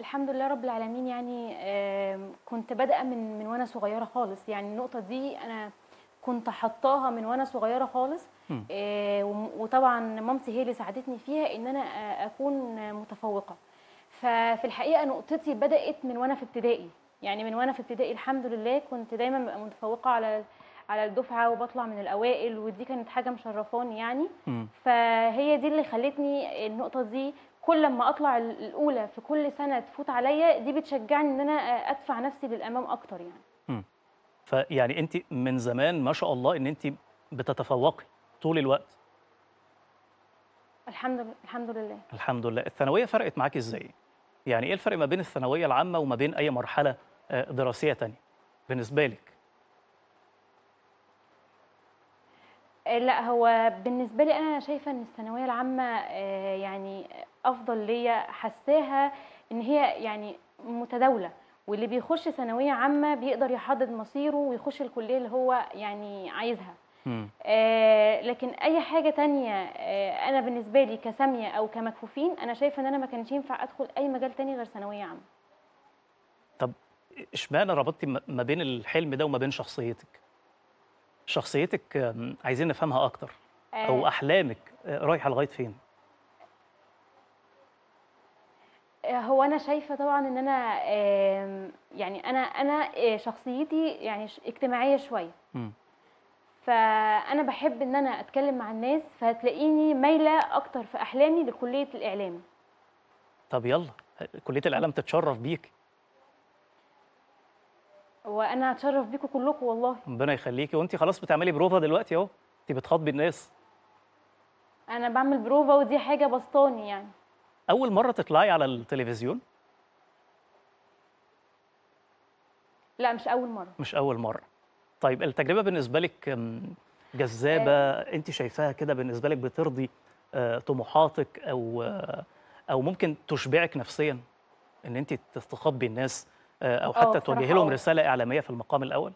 الحمد لله رب العالمين يعني آم، كنت بادئه من من وانا صغيره خالص يعني النقطه دي انا كنت حطاها من وانا صغيره خالص مم. آه، وم- وطبعا مامتي هي اللي ساعدتني فيها ان انا آه، اكون متفوقه ففي الحقيقه نقطتي بدات من وانا في ابتدائي يعني من وانا في ابتدائي الحمد لله كنت دايما ببقى متفوقه على على الدفعه وبطلع من الاوائل ودي كانت حاجه مشرفاني يعني مم. فهي دي اللي خلتني النقطه دي كل لما اطلع ال- الاولى في كل سنه تفوت عليا دي بتشجعني ان انا ادفع نفسي للامام اكتر يعني فيعني انت من زمان ما شاء الله ان انت بتتفوقي طول الوقت الحمد لله الحمد لله الحمد لله الثانويه فرقت معاكي ازاي يعني ايه الفرق ما بين الثانويه العامه وما بين اي مرحله آه، دراسيه تانية بالنسبه لك آه، لا هو بالنسبه لي انا شايفه ان الثانويه العامه آه، يعني افضل ليا حساها ان هي يعني متداوله واللي بيخش ثانويه عامه بيقدر يحدد مصيره ويخش الكليه اللي هو يعني عايزها مم. آه، لكن اي حاجه تانية آه، انا بالنسبه لي كساميه او كمكفوفين انا شايفه ان انا ما كانش ينفع ادخل اي مجال تاني غير ثانويه عامه طب اشمعنى ربطتي ما- ما بين الحلم ده وما بين شخصيتك شخصيتك آم، عايزين نفهمها اكتر او آه، احلامك آه، رايحه لغايه فين آه، هو انا شايفه طبعا ان انا آم، يعني انا انا آه، شخصيتي يعني ش- اجتماعيه شويه مم. فانا بحب ان انا اتكلم مع الناس فهتلاقيني مايله اكتر في احلامي لكليه الاعلام طب يلا كليه الاعلام تتشرف بيك وانا هتشرف بيكم كلكم والله ربنا يخليكي وانت خلاص بتعملي بروفا دلوقتي اهو انت بتخاطبي الناس انا بعمل بروفا ودي حاجه بسطاني يعني اول مره تطلعي على التلفزيون لا مش اول مره مش اول مره طيب التجربه بالنسبه لك أم، جذابه انت شايفاها كده بالنسبه لك بترضي آه، طموحاتك او آه، او ممكن تشبعك نفسيا ان انت تستخبي الناس آه، او آه، حتى بصراحة توجهي لهم آه. رساله اعلاميه في المقام الاول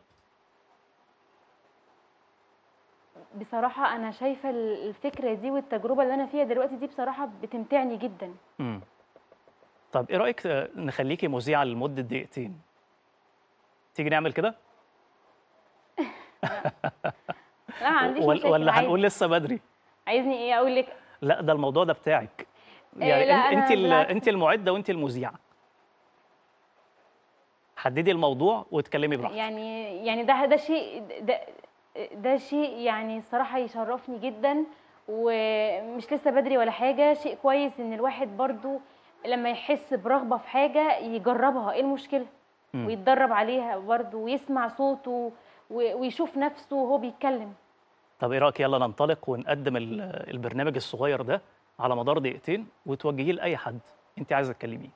بصراحه انا شايفه ال- الفكره دي والتجربه اللي انا فيها دلوقتي دي بصراحه بتمتعني جدا امم طب ايه رايك آه، نخليكي مذيعه لمده دقيقتين تيجي نعمل كده لا ما عنديش ولا- مشاكل ولا عادي. هنقول لسه بدري عايزني ايه اقول لك لا ده الموضوع ده بتاعك إيه، يعني لا، انت أنا انت ال- بالعكس. انت المعده وانت المذيعه حددي الموضوع واتكلمي براحتك يعني يعني ده ده شيء ده ده شيء يعني الصراحه يشرفني جدا ومش لسه بدري ولا حاجه شيء كويس ان الواحد برضو لما يحس برغبه في حاجه يجربها ايه المشكله مم. ويتدرب عليها برضو ويسمع صوته و- ويشوف نفسه وهو بيتكلم طب ايه رايك يلا ننطلق ونقدم ال- البرنامج الصغير ده على مدار دقيقتين وتوجهيه لاي حد انت عايزه تكلميه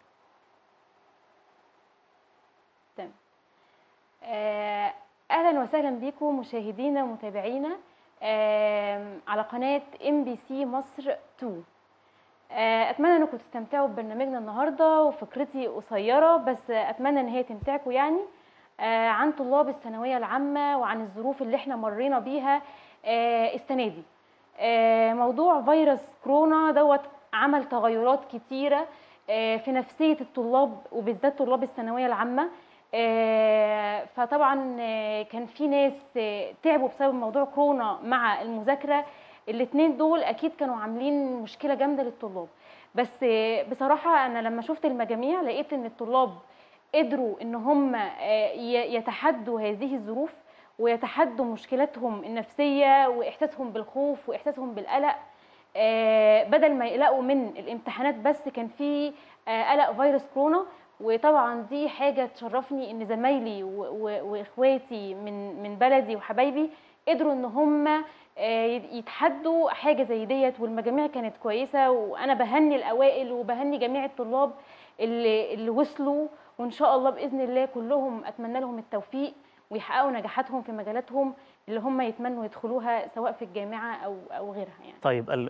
تمام آه، اهلا وسهلا بكم مشاهدينا ومتابعينا آم، على قناه ام بي سي مصر 2 آه، اتمنى انكم تستمتعوا ببرنامجنا النهارده وفكرتي قصيره بس اتمنى ان هي تمتعكم يعني آه، عن طلاب الثانويه العامه وعن الظروف اللي احنا مرينا بيها آه، السنه دي آه، موضوع فيروس كورونا دوت عمل تغيرات كتيره آه، في نفسيه الطلاب وبالذات طلاب الثانويه العامه آه، فطبعا آه، كان في ناس آه، تعبوا بسبب موضوع كورونا مع المذاكره الاثنين دول اكيد كانوا عاملين مشكله جامده للطلاب بس آه، بصراحه انا لما شفت المجاميع لقيت ان الطلاب قدروا ان هم آه، ي- يتحدوا هذه الظروف ويتحدوا مشكلاتهم النفسيه واحساسهم بالخوف واحساسهم بالقلق آه، بدل ما يقلقوا من الامتحانات بس كان في آه، قلق فيروس كورونا وطبعا دي حاجه تشرفني ان زمايلي و- و- واخواتي من من بلدي وحبايبي قدروا ان هم آه، يتحدوا حاجه زي ديت والمجاميع كانت كويسه وانا بهني الاوائل وبهني جميع الطلاب اللي اللي وصلوا وان شاء الله باذن الله كلهم اتمنى لهم التوفيق ويحققوا نجاحاتهم في مجالاتهم اللي هم يتمنوا يدخلوها سواء في الجامعه او او غيرها يعني طيب ال-